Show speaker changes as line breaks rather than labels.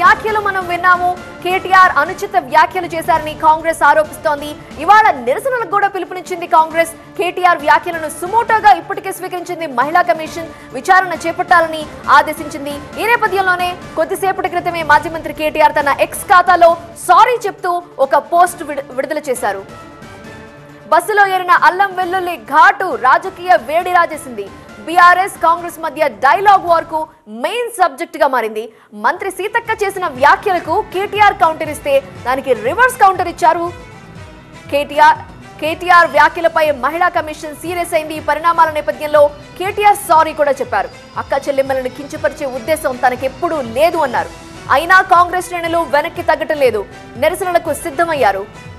వ్యాఖ్యలు మనం విన్నాము కేటీఆర్ అనుచిత వ్యాఖ్యలు చేశారని కాంగ్రెస్ ఆరోపిస్తోంది ఇవాళ నిరసనలకు కూడా పిలుపునిచ్చింది కాంగ్రెస్ కేటీఆర్ వ్యాఖ్యలను సుమోటోగా ఇప్పటికే స్వీకరించింది మహిళా కమిషన్ విచారణ చేపట్టాలని ఆదేశించింది ఈ నేపథ్యంలోనే కొద్దిసేపటి క్రితమే మాజీ మంత్రి కేటీఆర్ తన ఎక్స్ ఖాతాలో సారీ చెప్తూ ఒక పోస్ట్ విడు- విడుదల చేశారు బస్సులో ఏరిన అల్లం వెల్లుల్లి ఘాటు రాజకీయ వేడి రాజేసింది బీఆర్ఎస్ కాంగ్రెస్ మధ్య డైలాగ్ వార్ కు మెయిన్ సబ్జెక్ట్ గా మారింది మంత్రి సీతక్క చేసిన వ్యాఖ్యలకు కేటీఆర్ కౌంటర్ ఇస్తే దానికి రివర్స్ కౌంటర్ ఇచ్చారు కేటీఆర్ కేటీఆర్ వ్యాఖ్యలపై మహిళా కమిషన్ సీరియస్ అయింది ఈ పరిణామాల నేపథ్యంలో కేటీఆర్ సారీ కూడా చెప్పారు అక్క చెల్లెమ్మలను కించపరిచే ఉద్దేశం తనకెప్పుడూ లేదు అన్నారు అయినా కాంగ్రెస్ శ్రేణులు వెనక్కి తగ్గటం లేదు నిరసనలకు సిద్ధమయ్యారు